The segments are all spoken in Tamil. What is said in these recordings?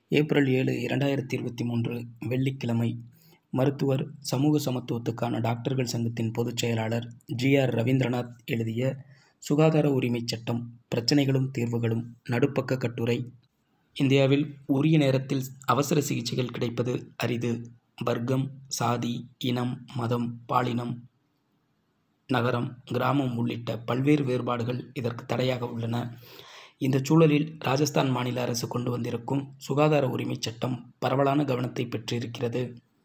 ஏப்ரல் ஏழு இரண்டாயிரத்தி இருபத்தி மூன்று வெள்ளிக்கிழமை மருத்துவர் சமூக சமத்துவத்துக்கான டாக்டர்கள் சங்கத்தின் பொதுச் செயலாளர் ஜிஆர் ரவீந்திரநாத் எழுதிய சுகாதார உரிமைச் சட்டம் பிரச்சினைகளும் தீர்வுகளும் நடுப்பக்க கட்டுரை இந்தியாவில் உரிய நேரத்தில் அவசர சிகிச்சைகள் கிடைப்பது அரிது வர்க்கம் சாதி இனம் மதம் பாலினம் நகரம் கிராமம் உள்ளிட்ட பல்வேறு வேறுபாடுகள் இதற்கு தடையாக உள்ளன இந்த சூழலில் ராஜஸ்தான் மாநில அரசு கொண்டு வந்திருக்கும் சுகாதார உரிமைச் சட்டம் பரவலான கவனத்தை பெற்றிருக்கிறது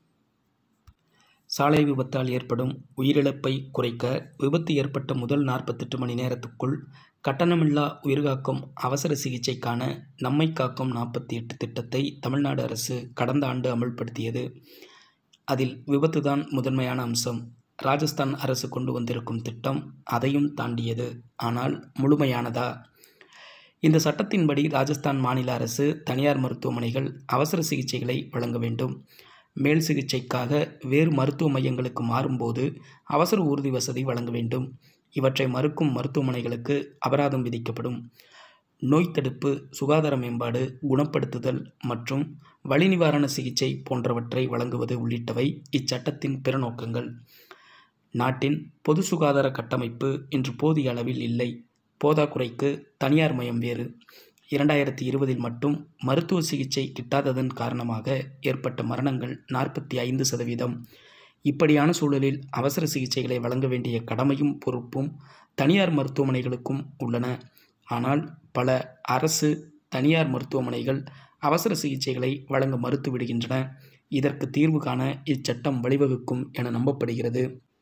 சாலை விபத்தால் ஏற்படும் உயிரிழப்பை குறைக்க விபத்து ஏற்பட்ட முதல் நாற்பத்தெட்டு மணி நேரத்துக்குள் கட்டணமில்லா உயிர்காக்கும் அவசர சிகிச்சைக்கான நம்மை காக்கும் நாற்பத்தி எட்டு திட்டத்தை தமிழ்நாடு அரசு கடந்த ஆண்டு அமல்படுத்தியது அதில் விபத்துதான் முதன்மையான அம்சம் ராஜஸ்தான் அரசு கொண்டு வந்திருக்கும் திட்டம் அதையும் தாண்டியது ஆனால் முழுமையானதா இந்த சட்டத்தின்படி ராஜஸ்தான் மாநில அரசு தனியார் மருத்துவமனைகள் அவசர சிகிச்சைகளை வழங்க வேண்டும் மேல் சிகிச்சைக்காக வேறு மருத்துவ மையங்களுக்கு மாறும்போது அவசர ஊர்தி வசதி வழங்க வேண்டும் இவற்றை மறுக்கும் மருத்துவமனைகளுக்கு அபராதம் விதிக்கப்படும் நோய் தடுப்பு சுகாதார மேம்பாடு குணப்படுத்துதல் மற்றும் வலி நிவாரண சிகிச்சை போன்றவற்றை வழங்குவது உள்ளிட்டவை இச்சட்டத்தின் பிற நோக்கங்கள் நாட்டின் பொது சுகாதார கட்டமைப்பு இன்று போதிய அளவில் இல்லை போதாக்குறைக்கு தனியார் மயம் வேறு இரண்டாயிரத்தி இருபதில் மட்டும் மருத்துவ சிகிச்சை கிட்டாததன் காரணமாக ஏற்பட்ட மரணங்கள் நாற்பத்தி ஐந்து சதவீதம் இப்படியான சூழலில் அவசர சிகிச்சைகளை வழங்க வேண்டிய கடமையும் பொறுப்பும் தனியார் மருத்துவமனைகளுக்கும் உள்ளன ஆனால் பல அரசு தனியார் மருத்துவமனைகள் அவசர சிகிச்சைகளை வழங்க மறுத்து விடுகின்றன இதற்கு தீர்வு காண இச்சட்டம் வழிவகுக்கும் என நம்பப்படுகிறது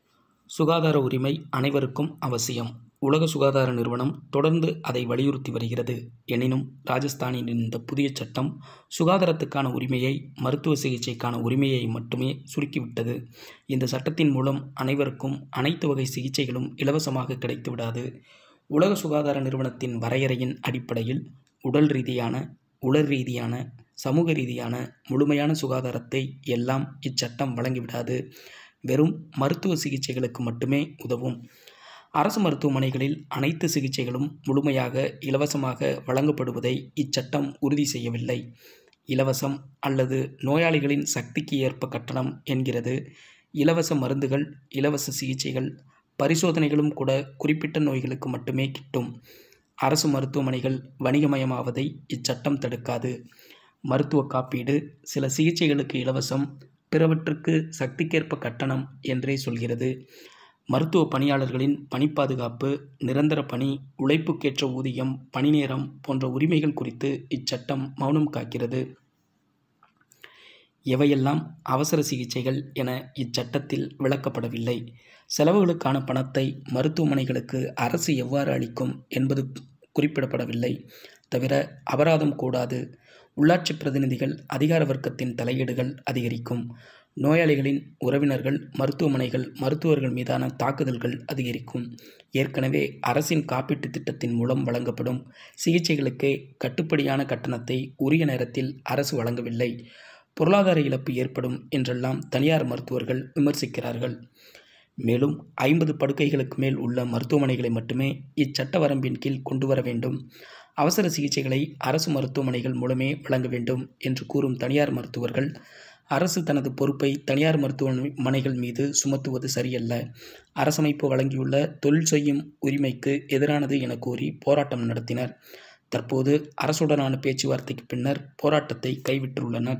சுகாதார உரிமை அனைவருக்கும் அவசியம் உலக சுகாதார நிறுவனம் தொடர்ந்து அதை வலியுறுத்தி வருகிறது எனினும் ராஜஸ்தானின் இந்த புதிய சட்டம் சுகாதாரத்துக்கான உரிமையை மருத்துவ சிகிச்சைக்கான உரிமையை மட்டுமே சுருக்கிவிட்டது இந்த சட்டத்தின் மூலம் அனைவருக்கும் அனைத்து வகை சிகிச்சைகளும் இலவசமாக கிடைத்துவிடாது உலக சுகாதார நிறுவனத்தின் வரையறையின் அடிப்படையில் உடல் ரீதியான உடல் ரீதியான சமூக ரீதியான முழுமையான சுகாதாரத்தை எல்லாம் இச்சட்டம் வழங்கிவிடாது வெறும் மருத்துவ சிகிச்சைகளுக்கு மட்டுமே உதவும் அரசு மருத்துவமனைகளில் அனைத்து சிகிச்சைகளும் முழுமையாக இலவசமாக வழங்கப்படுவதை இச்சட்டம் உறுதி செய்யவில்லை இலவசம் அல்லது நோயாளிகளின் சக்திக்கு ஏற்ப கட்டணம் என்கிறது இலவச மருந்துகள் இலவச சிகிச்சைகள் பரிசோதனைகளும் கூட குறிப்பிட்ட நோய்களுக்கு மட்டுமே கிட்டும் அரசு மருத்துவமனைகள் வணிகமயமாவதை இச்சட்டம் தடுக்காது மருத்துவ காப்பீடு சில சிகிச்சைகளுக்கு இலவசம் பிறவற்றுக்கு சக்திக்கேற்ப கட்டணம் என்றே சொல்கிறது மருத்துவ பணியாளர்களின் பணிப்பாதுகாப்பு நிரந்தர பணி உழைப்புக்கேற்ற ஊதியம் பணி நேரம் போன்ற உரிமைகள் குறித்து இச்சட்டம் மௌனம் காக்கிறது எவையெல்லாம் அவசர சிகிச்சைகள் என இச்சட்டத்தில் விளக்கப்படவில்லை செலவுகளுக்கான பணத்தை மருத்துவமனைகளுக்கு அரசு எவ்வாறு அளிக்கும் என்பது குறிப்பிடப்படவில்லை தவிர அபராதம் கூடாது உள்ளாட்சி பிரதிநிதிகள் அதிகார வர்க்கத்தின் தலையீடுகள் அதிகரிக்கும் நோயாளிகளின் உறவினர்கள் மருத்துவமனைகள் மருத்துவர்கள் மீதான தாக்குதல்கள் அதிகரிக்கும் ஏற்கனவே அரசின் காப்பீட்டு திட்டத்தின் மூலம் வழங்கப்படும் சிகிச்சைகளுக்கே கட்டுப்படியான கட்டணத்தை உரிய நேரத்தில் அரசு வழங்கவில்லை பொருளாதார இழப்பு ஏற்படும் என்றெல்லாம் தனியார் மருத்துவர்கள் விமர்சிக்கிறார்கள் மேலும் ஐம்பது படுக்கைகளுக்கு மேல் உள்ள மருத்துவமனைகளை மட்டுமே இச்சட்ட வரம்பின் கீழ் கொண்டு வர வேண்டும் அவசர சிகிச்சைகளை அரசு மருத்துவமனைகள் மூலமே வழங்க வேண்டும் என்று கூறும் தனியார் மருத்துவர்கள் அரசு தனது பொறுப்பை தனியார் மருத்துவமனைகள் மீது சுமத்துவது சரியல்ல அரசமைப்பு வழங்கியுள்ள தொழில் செய்யும் உரிமைக்கு எதிரானது என கூறி போராட்டம் நடத்தினர் தற்போது அரசுடனான பேச்சுவார்த்தைக்கு பின்னர் போராட்டத்தை கைவிட்டுள்ளனர்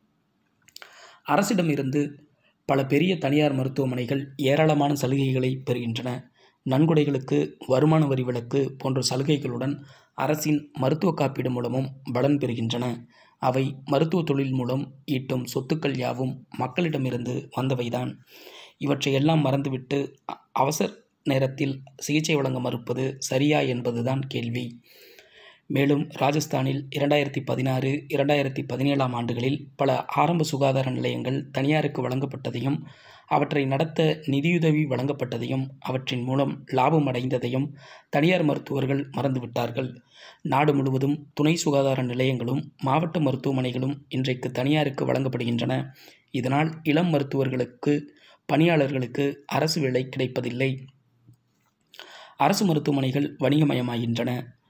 அரசிடமிருந்து பல பெரிய தனியார் மருத்துவமனைகள் ஏராளமான சலுகைகளை பெறுகின்றன நன்கொடைகளுக்கு வருமான வரி விலக்கு போன்ற சலுகைகளுடன் அரசின் மருத்துவ காப்பீடு மூலமும் பலன் பெறுகின்றன அவை மருத்துவ தொழில் மூலம் ஈட்டும் சொத்துக்கள் யாவும் மக்களிடமிருந்து வந்தவைதான் இவற்றையெல்லாம் மறந்துவிட்டு அவசர நேரத்தில் சிகிச்சை வழங்க மறுப்பது சரியா என்பதுதான் கேள்வி மேலும் ராஜஸ்தானில் இரண்டாயிரத்தி பதினாறு இரண்டாயிரத்தி பதினேழாம் ஆண்டுகளில் பல ஆரம்ப சுகாதார நிலையங்கள் தனியாருக்கு வழங்கப்பட்டதையும் அவற்றை நடத்த நிதியுதவி வழங்கப்பட்டதையும் அவற்றின் மூலம் லாபம் அடைந்ததையும் தனியார் மருத்துவர்கள் மறந்துவிட்டார்கள் நாடு முழுவதும் துணை சுகாதார நிலையங்களும் மாவட்ட மருத்துவமனைகளும் இன்றைக்கு தனியாருக்கு வழங்கப்படுகின்றன இதனால் இளம் மருத்துவர்களுக்கு பணியாளர்களுக்கு அரசு வேலை கிடைப்பதில்லை அரசு மருத்துவமனைகள் வணிகமயமாகின்றன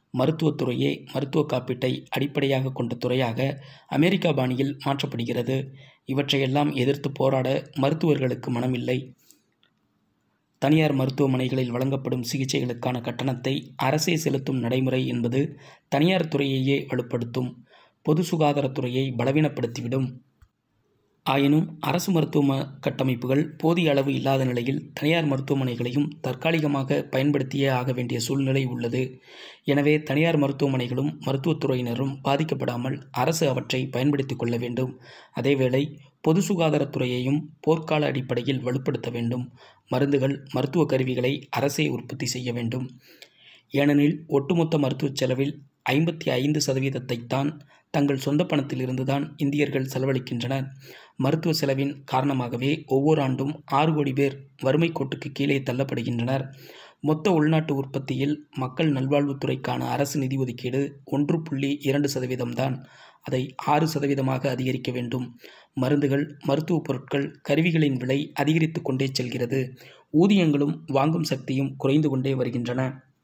மருத்துவத்துறையே மருத்துவ காப்பீட்டை அடிப்படையாக கொண்ட துறையாக அமெரிக்கா பாணியில் மாற்றப்படுகிறது இவற்றையெல்லாம் எதிர்த்து போராட மருத்துவர்களுக்கு மனமில்லை தனியார் மருத்துவமனைகளில் வழங்கப்படும் சிகிச்சைகளுக்கான கட்டணத்தை அரசே செலுத்தும் நடைமுறை என்பது தனியார் துறையையே வலுப்படுத்தும் பொது சுகாதாரத்துறையை பலவீனப்படுத்திவிடும் ஆயினும் அரசு மருத்துவ கட்டமைப்புகள் போதிய அளவு இல்லாத நிலையில் தனியார் மருத்துவமனைகளையும் தற்காலிகமாக பயன்படுத்தியே ஆக வேண்டிய சூழ்நிலை உள்ளது எனவே தனியார் மருத்துவமனைகளும் மருத்துவத்துறையினரும் பாதிக்கப்படாமல் அரசு அவற்றை பயன்படுத்தி கொள்ள வேண்டும் அதேவேளை பொது சுகாதாரத்துறையையும் போர்க்கால அடிப்படையில் வலுப்படுத்த வேண்டும் மருந்துகள் மருத்துவ கருவிகளை அரசே உற்பத்தி செய்ய வேண்டும் ஏனெனில் ஒட்டுமொத்த மருத்துவச் செலவில் ஐம்பத்தி ஐந்து சதவீதத்தைத்தான் தங்கள் சொந்த பணத்திலிருந்து தான் இந்தியர்கள் செலவழிக்கின்றனர் மருத்துவ செலவின் காரணமாகவே ஒவ்வொரு ஆண்டும் ஆறு கோடி பேர் வறுமை கோட்டுக்கு கீழே தள்ளப்படுகின்றனர் மொத்த உள்நாட்டு உற்பத்தியில் மக்கள் நல்வாழ்வுத்துறைக்கான அரசு நிதி ஒதுக்கீடு ஒன்று புள்ளி இரண்டு சதவீதம்தான் அதை ஆறு சதவீதமாக அதிகரிக்க வேண்டும் மருந்துகள் மருத்துவப் பொருட்கள் கருவிகளின் விலை அதிகரித்து கொண்டே செல்கிறது ஊதியங்களும் வாங்கும் சக்தியும் குறைந்து கொண்டே வருகின்றன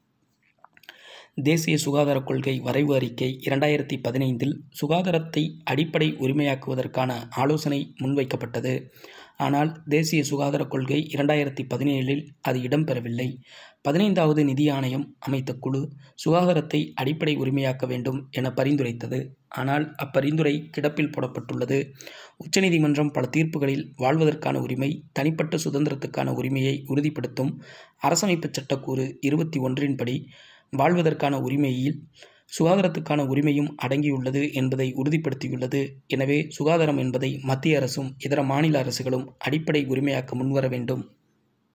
தேசிய சுகாதார கொள்கை வரைவு அறிக்கை இரண்டாயிரத்தி பதினைந்தில் சுகாதாரத்தை அடிப்படை உரிமையாக்குவதற்கான ஆலோசனை முன்வைக்கப்பட்டது ஆனால் தேசிய சுகாதார கொள்கை இரண்டாயிரத்தி பதினேழில் அது இடம்பெறவில்லை பதினைந்தாவது நிதி ஆணையம் அமைத்த குழு சுகாதாரத்தை அடிப்படை உரிமையாக்க வேண்டும் என பரிந்துரைத்தது ஆனால் அப்பரிந்துரை கிடப்பில் போடப்பட்டுள்ளது உச்சநீதிமன்றம் பல தீர்ப்புகளில் வாழ்வதற்கான உரிமை தனிப்பட்ட சுதந்திரத்துக்கான உரிமையை உறுதிப்படுத்தும் அரசமைப்பு சட்டக்கூறு இருபத்தி ஒன்றின்படி வாழ்வதற்கான உரிமையில் சுகாதாரத்துக்கான உரிமையும் அடங்கியுள்ளது என்பதை உறுதிப்படுத்தியுள்ளது எனவே சுகாதாரம் என்பதை மத்திய அரசும் இதர மாநில அரசுகளும் அடிப்படை உரிமையாக்க முன்வர வேண்டும்